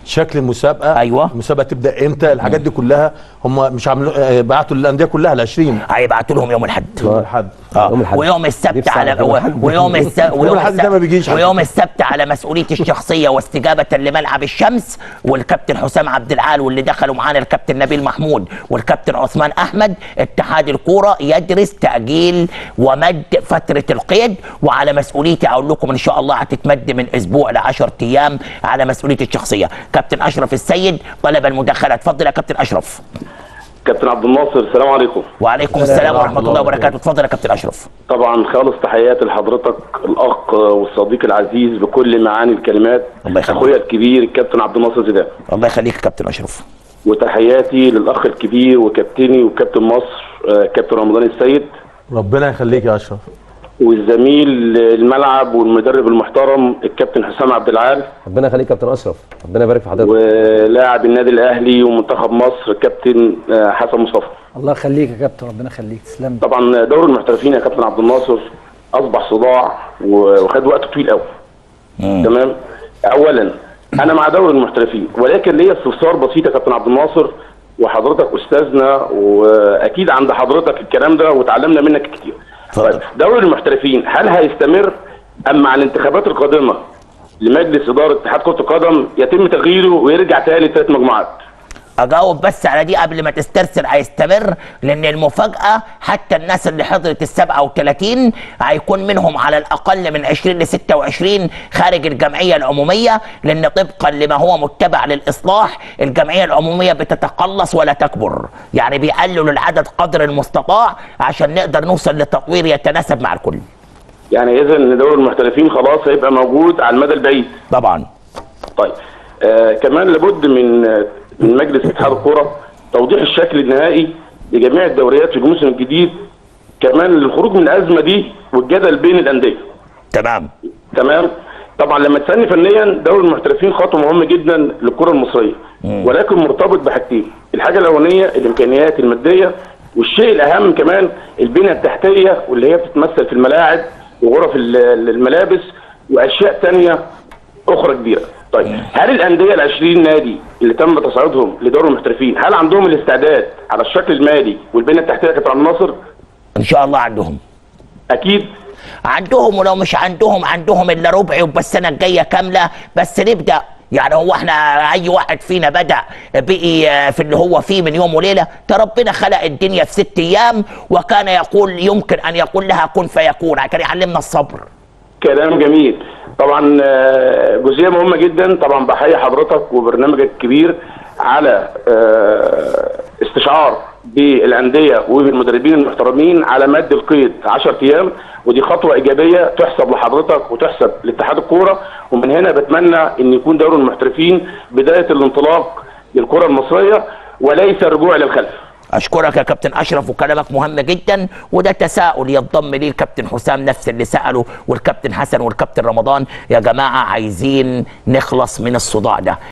شكل المسابقه أيوة. المسابقه تبدا امتى الحاجات دي كلها هم مش عاملين آه، بعتوا للانديه كلها ال 20 هيبعتوا لهم يوم الاحد يوم الاحد آه. يوم الأحد. ويوم السبت نفسي على أعرف يوم الأحد. ويوم السبت يوم الأحد ده ما بيجيش على ويوم السبت على مسؤوليتي الشخصيه واستجابه لملعب الشمس والكابتن حسام عبد العال واللي دخلوا معانا الكابتن نبيل محمود والكابتن عثمان احمد اتحاد الكوره يدرس تاجيل ومد فتره القيد وعلى مسؤوليتي اقول لكم ان شاء الله هتتمد من اسبوع ل 10 ايام على مسؤوليتي الشخصيه كابتن اشرف السيد طلب المداخله اتفضل يا كابتن اشرف كابتن عبد الناصر السلام عليكم وعليكم السلام ورحمه الله وبركاته اتفضل يا كابتن اشرف طبعا خالص تحياتي لحضرتك الاخ والصديق العزيز بكل معاني الكلمات الله يخليك. اخويا الكبير الكابتن عبد الناصر زيدان الله يخليك يا كابتن اشرف وتحياتي للاخ الكبير وكابتني وكابتن مصر آه، كابتن رمضان السيد ربنا يخليك يا اشرف والزميل الملعب والمدرب المحترم الكابتن حسام عبد العال ربنا يخليك يا كابتن اشرف ربنا يبارك في حضرتك ولاعب النادي الاهلي ومنتخب مصر كابتن آه، حسن مصطفى الله يخليك يا كابتن ربنا يخليك تسلم طبعا دور المحترفين يا كابتن عبد الناصر اصبح صداع و- وخد وقت طويل قوي تمام اولا انا مع دوري المحترفين ولكن ليا استفسار بسيط يا كابتن عبد الناصر وحضرتك استاذنا واكيد عند حضرتك الكلام ده وتعلمنا منك كتير اتفضل. طيب دوري المحترفين هل هيستمر ام مع الانتخابات القادمه لمجلس اداره اتحاد كره القدم يتم تغييره ويرجع تاني لثلاث مجموعات اجاوب بس على دي قبل ما تسترسل هيستمر لان المفاجاه حتى الناس اللي حضرت ال 37 هيكون منهم على الاقل من 20 ل 26 خارج الجمعيه العموميه لان طبقا لما هو متبع للاصلاح الجمعيه العموميه بتتقلص ولا تكبر يعني بيقللوا العدد قدر المستطاع عشان نقدر نوصل لتطوير يتناسب مع الكل يعني اذا ان دوري المحترفين خلاص هيبقى موجود على المدى البعيد طبعا طيب آه كمان لابد من آه، من مجلس اتحاد الكوره توضيح الشكل النهائي لجميع الدوريات في الموسم الجديد كمان للخروج من الازمه دي والجدل بين الانديه تمام تمام طبعا لما تسالني فنيا دوري المحترفين خطوه مهمه جدا للكره المصريه ولكن مرتبط بحاجتين الحاجه الاولانيه الامكانيات الماديه والشيء الاهم كمان البنيه التحتيه واللي هي بتتمثل في الملاعب وغرف ال- الملابس واشياء تانية اخرى كبيره طيب هل الانديه ال 20 نادي اللي تم تصعيدهم لدوري المحترفين هل عندهم الاستعداد على الشكل المالي والبنيه التحتيه يا كابتن عبد الناصر ان شاء الله عندهم اكيد عندهم ولو مش عندهم عندهم الا ربع يبقى السنه الجايه كامله بس نبدا يعني هو احنا اي واحد فينا بدا بقي آه، في اللي هو فيه من يوم وليله ده ربنا خلق الدنيا في ست ايام وكان يقول يمكن ان يقول لها كن فيكون كان يعلمنا الصبر كلام جميل طبعا آه، جزئيه مهمه جدا طبعا بحيي حضرتك وبرنامجك الكبير على آه، استشعار بالانديه وبالمدربين المحترمين على مد القيد 10 ايام ودي خطوه ايجابيه تحسب لحضرتك وتحسب لاتحاد الكوره ومن هنا بتمنى ان يكون دوري المحترفين بدايه الانطلاق للكره المصريه وليس الرجوع للخلف اشكرك يا كابتن اشرف وكلامك مهم جدا وده تساؤل ينضم ليه الكابتن حسام نفس اللي ساله والكابتن حسن والكابتن رمضان يا جماعه عايزين نخلص من الصداع ده